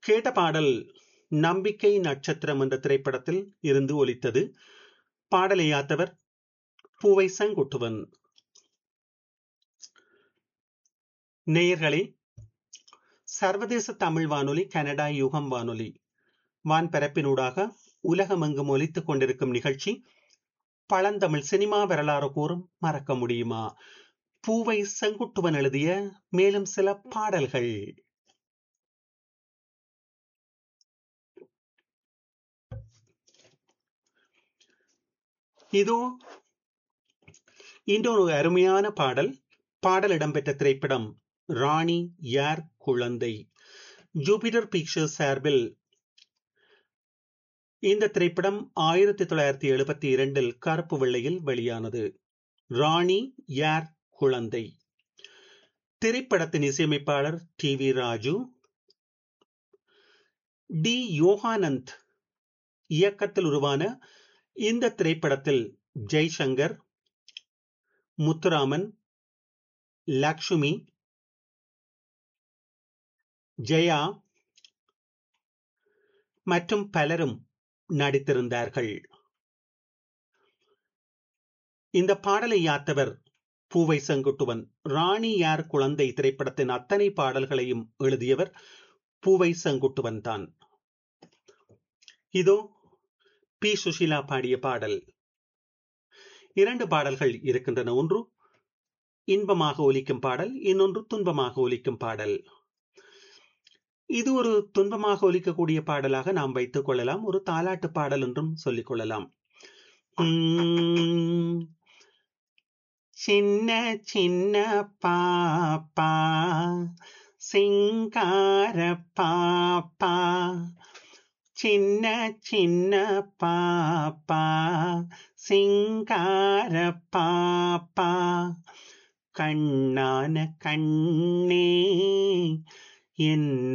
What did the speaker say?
கேட்ட பாடல் நம்பிக்கை நட்சத்திரம் என்ற திரைப்படத்தில் இருந்து ஒலித்தது பாடலை யாத்தவர் பூவை செங்குட்டுவன் நேயர்களே சர்வதேச தமிழ் வானொலி கனடா யுகம் வானொலி வான்பரப்பினூடாக உலகமெங்கும் ஒலித்துக் கொண்டிருக்கும் நிகழ்ச்சி பழந்தமிழ் சினிமா வரலாறு கூறும் மறக்க முடியுமா பூவை செங்குட்டுவன் எழுதிய மேலும் சில பாடல்கள் இதோ இன்றொரு அருமையான பாடல் பாடல் இடம்பெற்ற திரைப்படம் ராணி யார் குழந்தை ஜூபிட்டர் பிக்சர்ஸ் சார்பில் இந்த திரைப்படம் ஆயிரத்தி தொள்ளாயிரத்தி எழுபத்தி இரண்டில் கருப்பு வெள்ளையில் வெளியானது ராணி யார் குழந்தை திரைப்படத்தின் இசையமைப்பாளர் T V Raju T Yoganand இயக்கத்தில் உருவான இந்த திரைப்படத்தில் ஜெய்சங்கர் முத்துராமன் லக்ஷ்மி ஜெயா மற்றும் பலரும் நடித்திருந்தார்கள் இந்த பாடலை யாத்தவர் பூவை செங்குட்டுவன் ராணி யார் குழந்தை திரைப்படத்தின் அத்தனை பாடல்களையும் எழுதியவர் பூவை செங்குட்டுவன் தான் இதோ பி சுஷிலா பாடிய பாடல் இரண்டு பாடல்கள் இருக்கின்றன ஒன்று இன்பமாக ஒலிக்கும் பாடல் இன்னொன்று துன்பமாக ஒலிக்கும் பாடல் இது ஒரு துன்பமாக ஒலிக்கக்கூடிய பாடலாக நாம் வைத்துக் கொள்ளலாம் ஒரு தாலாட்டு பாடல் என்றும் சொல்லிக் கொள்ளலாம் சின்ன சின்ன பாப்பா சிங்கார பாப்பா சின்ன சின்ன பாப்பா சிங்கார பாப்பா கண்ணான கண்ணே என்